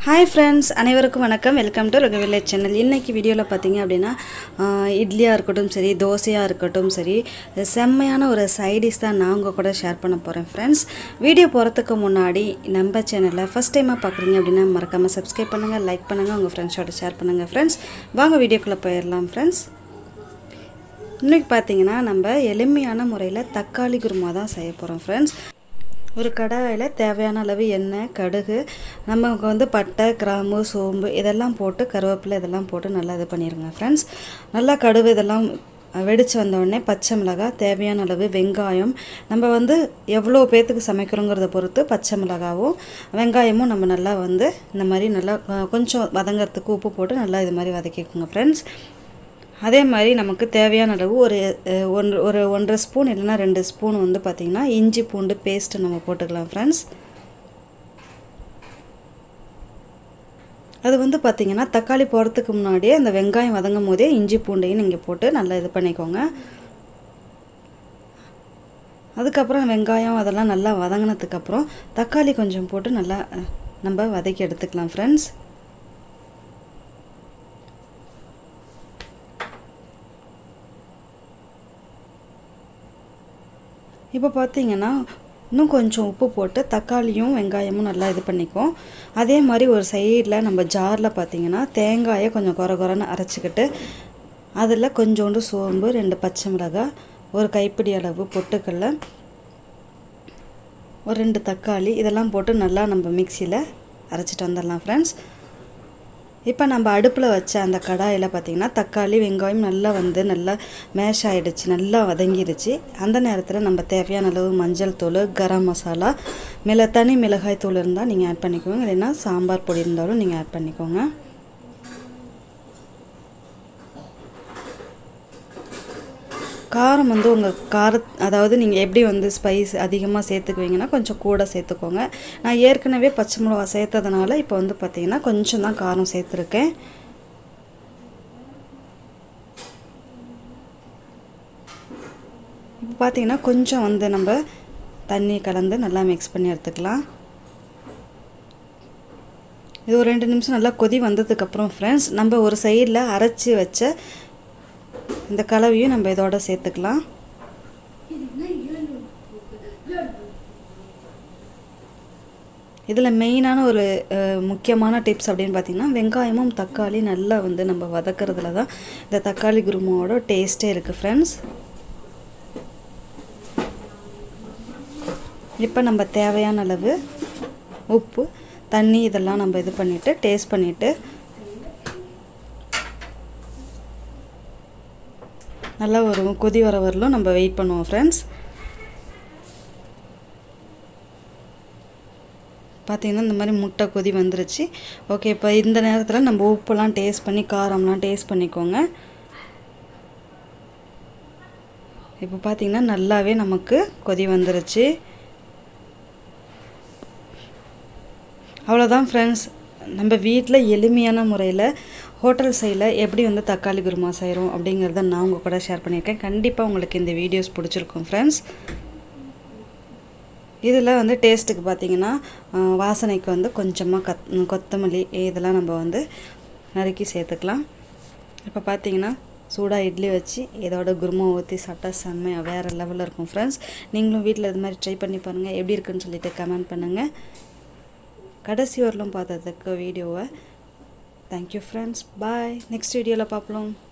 hi friends அனைவருக்கும் வணக்கம் welcome to Raghu village channel இன்றைக்கி வீடியோவில் பார்த்தீங்க அப்படின்னா ஆஹ், இட்லியாக இருக்கட்டும் சரி தோசையாக இருக்கட்டும் சரி செம்மையான ஒரு சைடிஷ் தான் நான் உங்கள் கூட ஷேர் பண்ண போகிறேன் ஃப்ரெண்ட்ஸ் வீடியோ போகிறதுக்கு முன்னாடி நம்ம சேனலில் ஃபஸ்ட் டைமாக பார்க்குறீங்க அப்படின்னா மறக்காமல் சப்ஸ்கிரைப் பண்ணுங்கள் லைக் பண்ணுங்கள் உங்கள் ஃப்ரெண்ட்ஸோட ஷேர் பண்ணுங்கள் ஃப்ரெண்ட்ஸ் வாங்க வீடியோக்குள்ளே போயிடலாம் ஃப்ரெண்ட்ஸ் இன்றைக்கி பார்த்தீங்கன்னா நம்ம எளிமையான முறையில் தக்காளி குருமா தான் செய்ய போகிறோம் ஃப்ரெண்ட்ஸ் ஒரு கடாயில் தேவையான அளவு எண்ணெய் கடுகு நமக்கு வந்து பட்டை கிராம்பு சோம்பு இதெல்லாம் போட்டு கருவேப்பிலை இதெல்லாம் போட்டு நல்லா இது பண்ணிடுங்க ஃப்ரெண்ட்ஸ் நல்லா கடுகு இதெல்லாம் வெடித்து வந்தோடனே பச்சை மிளகாய் தேவையான அளவு வெங்காயம் நம்ம வந்து எவ்வளோ பேர்த்துக்கு சமைக்கிறோங்கிறத பொறுத்து பச்சை மிளகாவும் வெங்காயமும் நம்ம நல்லா வந்து இந்த மாதிரி நல்லா அஹ், கொஞ்சம் வதங்கறதுக்கு உப்பு போட்டு நல்லா இது மாதிரி வதக்கிக்கோங்க ஃப்ரெண்ட்ஸ் அதே மாதிரி நமக்கு தேவையான அளவு ஒரு அஹ், ஒன்று ஒரு ஒன்றரை ஸ்பூன் இல்லைன்னா ரெண்டு ஸ்பூன் வந்து பார்த்திங்கன்னா இஞ்சி பூண்டு பேஸ்ட்டு நம்ம போட்டுக்கலாம் ஃப்ரெண்ட்ஸ் அது வந்து பார்த்திங்கன்னா தக்காளி போடுறதுக்கு முன்னாடியே அந்த வெங்காயம் வதங்கும் போதே இஞ்சி பூண்டையும் நீங்கள் போட்டு நல்லா இது பண்ணிக்கோங்க அதுக்கப்புறம் வெங்காயம் அதெல்லாம் நல்லா வதங்கினதுக்கப்புறம் தக்காளி கொஞ்சம் போட்டு நல்லா அஹ், நம்ம வதக்கி எடுத்துக்கலாம் ஃப்ரெண்ட்ஸ் இப்போ பார்த்தீங்கன்னா இன்னும் கொஞ்சம் உப்பு போட்டு தக்காளியும் வெங்காயமும் நல்லா இது பண்ணிக்கும் அதே மாதிரி ஒரு சைடில் நம்ம ஜாரில் பார்த்தீங்கன்னா தேங்காயை கொஞ்சம் குறை குறைன்னு அரைச்சிக்கிட்டு அதில் கொஞ்சோண்டு சோம்பு ரெண்டு பச்சை மிளகாய் ஒரு கைப்பிடி அளவு பொட்டுக்கடலை ஒரு ரெண்டு தக்காளி இதெல்லாம் போட்டு நல்லா நம்ம மிக்சியில் அரைச்சிட்டு வந்துடலாம் ஃப்ரெண்ட்ஸ் இப்போ நம்ம அடுப்பில் வச்ச அந்த கடாயில் பார்த்திங்கன்னா தக்காளி வெங்காயம் நல்லா வந்து நல்லா மேஷ் ஆகிடுச்சு நல்லா வதங்கிடுச்சு அந்த நேரத்தில் நம்ம தேவையான அளவு மஞ்சள் தூள் கரம் மசாலா மிள தனி மிளகாய் தூள் இருந்தால் நீங்கள் ஆட் பண்ணிக்கோங்க இல்லைன்னா சாம்பார் பொடி இருந்தாலும் நீங்கள் ஆட் பண்ணிக்கோங்க காரம் வந்து உங்கள் கார அதாவது நீங்கள் எப்படி வந்து ஸ்பைஸ் அதிகமாக சேர்த்துக்குவீங்கன்னா கொஞ்சம் கூட சேர்த்துக்கோங்க நான் ஏற்கனவே பச்சை மிளகா சேர்த்ததுனால இப்போ வந்து பார்த்தீங்கன்னா கொஞ்சம் தான் காரம் சேர்த்துருக்கேன் இப்போ பார்த்தீங்கன்னா கொஞ்சம் வந்து நம்ம தண்ணி கலந்து நல்லா மிக்ஸ் பண்ணி எடுத்துக்கலாம் இது ஒரு ரெண்டு நிமிஷம் நல்லா கொதி வந்ததுக்கப்புறம் ஃப்ரெண்ட்ஸ் நம்ம ஒரு சைடில் அரைச்சி வச்ச இந்த கலவையும் நம்ம இதோட சேர்த்துக்கலாம் இதில் மெயினான ஒரு அஹ், முக்கியமான டிப்ஸ் அப்படின்னு பார்த்தீங்கன்னா வெங்காயமும் தக்காளி நல்லா வந்து நம்ம வதக்கிறதுல தான் இந்த தக்காளி குருமாவோட டேஸ்ட்டே இருக்குது ஃப்ரெண்ட்ஸ் இப்போ நம்ம தேவையான அளவு உப்பு தண்ணி இதெல்லாம் நம்ம இது பண்ணிவிட்டு டேஸ்ட் பண்ணிவிட்டு நல்லா ஒரு கொதி வர வரலும் நம்ம வெயிட் பண்ணுவோம் ஃப்ரெண்ட்ஸ் பார்த்தீங்கன்னா இந்த மாதிரி முட்டை கொதி வந்துருச்சு ஓகே இப்போ இந்த நேரத்தில் நம்ம உப்புலாம் டேஸ்ட் பண்ணி காரம்லாம் டேஸ்ட் பண்ணிக்கோங்க இப்போ பார்த்தீங்கன்னா நல்லாவே நமக்கு கொதி வந்துருச்சு அவ்வளோதான் ஃப்ரெண்ட்ஸ் நம்ம வீட்டில் எளிமையான முறையில் ஹோட்டல் சைடில் எப்படி வந்து தக்காளி குருமா செய்கிறோம் அப்படிங்கிறத நான் உங்கள் கூட ஷேர் பண்ணியிருக்கேன் கண்டிப்பாக உங்களுக்கு இந்த வீடியோஸ் பிடிச்சிருக்கும் ஃப்ரெண்ட்ஸ் இதில் வந்து டேஸ்ட்டுக்கு பார்த்தீங்கன்னா ஆஹ், வாசனைக்கு வந்து கொஞ்சமாக கத் கொத்தமல்லி இதெல்லாம் நம்ம வந்து நறுக்கி சேர்த்துக்கலாம் இப்போ பார்த்தீங்கன்னா சூடாக இட்லி வச்சு இதோட குருமா ஊற்றி சாப்பிட்டா செம்மையாக வேறு லெவலில் இருக்கும் ஃப்ரெண்ட்ஸ் நீங்களும் வீட்டில் இது மாதிரி ட்ரை பண்ணி பாருங்கள் எப்படி இருக்குன்னு சொல்லிட்டு கமெண்ட் பண்ணுங்கள் கடைசி வரலும் பார்த்ததுக்கு வீடியோவை தேங்க்யூ ஃப்ரெண்ட்ஸ் பாய் நெக்ஸ்ட் வீடியோவில் பார்ப்போம்